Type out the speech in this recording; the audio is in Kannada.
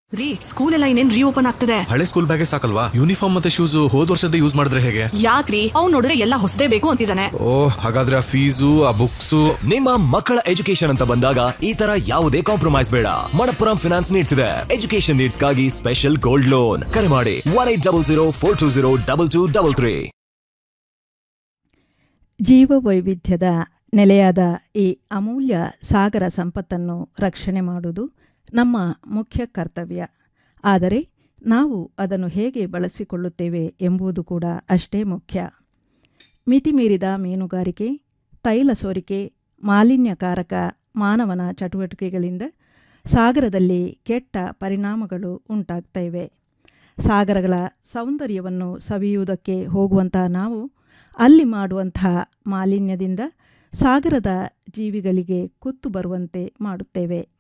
ರೀ ಸ್ಕೂಲ್ ಎಲ್ಲ ಇನ್ನೇನ್ ರೀಓಪನ್ ಆಗ್ತದೆ ಹಳೆ ಸ್ಕೂಲ್ ಬ್ಯಾಗೇ ಸಾಕಲ್ವಾ ಯೂನಿಫಾರ್ಮ್ ಮತ್ತೆ ಶೂಸ್ ಹೋದ್ ವರ್ಷದ ಯೂಸ್ ಮಾಡಿದ್ರೆ ಹೇಗೆ ಯಾಕ್ರಿ ಅವ್ನ್ ನೋಡಿದ್ರೆ ಎಲ್ಲ ಹೊಸದೇ ಬೇಕು ಅಂತಿದ್ದಾನೆ ಓ ಹಾಗಾದ್ರೆ ಆ ಫೀಸು ಆ ಬುಕ್ಸು ನಿಮ್ಮ ಮಕ್ಕಳ ಎಜುಕೇಶನ್ ಅಂತ ಬಂದಾಗ ಈ ತರ ಯಾವುದೇ ಕಾಂಪ್ರಮೈಸ್ ಬೇಡ ಮಣಪ್ಪುರಂ ಫಿನಾನ್ಸ್ ನೀಡ್ತಿದೆ ಎಜುಕೇಶನ್ ನೀಡ್ಸ್ ಗಾಗಿ ಸ್ಪೆಷಲ್ ಗೋಲ್ಡ್ ಲೋನ್ ಕರೆ ಮಾಡಿ one eight double zero four two zero double two double three ಜೀವ ವೈವಿಧ್ಯದ ನೆಲೆಯಾದ ಈ ಅಮೂಲ್ಯ ಸಾಗರ ಸಂಪತ್ತನ್ನು ರಕ್ಷಣೆ ಮಾಡುವುದು ನಮ್ಮ ಮುಖ್ಯ ಕರ್ತವ್ಯ ಆದರೆ ನಾವು ಅದನ್ನು ಹೇಗೆ ಬಳಸಿಕೊಳ್ಳುತ್ತೇವೆ ಎಂಬುದು ಕೂಡ ಅಷ್ಟೇ ಮುಖ್ಯ ಮಿತಿಮೀರಿದ ಮೀನುಗಾರಿಕೆ ತೈಲ ಸೋರಿಕೆ ಮಾಲಿನ್ಯಕಾರಕ ಮಾನವನ ಚಟುವಟಿಕೆಗಳಿಂದ ಸಾಗರದಲ್ಲಿ ಕೆಟ್ಟ ಪರಿಣಾಮಗಳು ಉಂಟಾಗ್ತಯಿವೆ ಸಾಗರಗಳ ಸೌಂದರ್ಯವನ್ನು ಸವಿಯುವುದಕ್ಕೆ ಹೋಗುವಂಥ ನಾವು ಅಲ್ಲಿ ಮಾಡುವಂಥ ಮಾಲಿನ್ಯದಿಂದ ಸಾಗರದ ಜೀವಿಗಳಿಗೆ ಕುತ್ತು ಬರುವಂತೆ ಮಾಡುತ್ತೇವೆ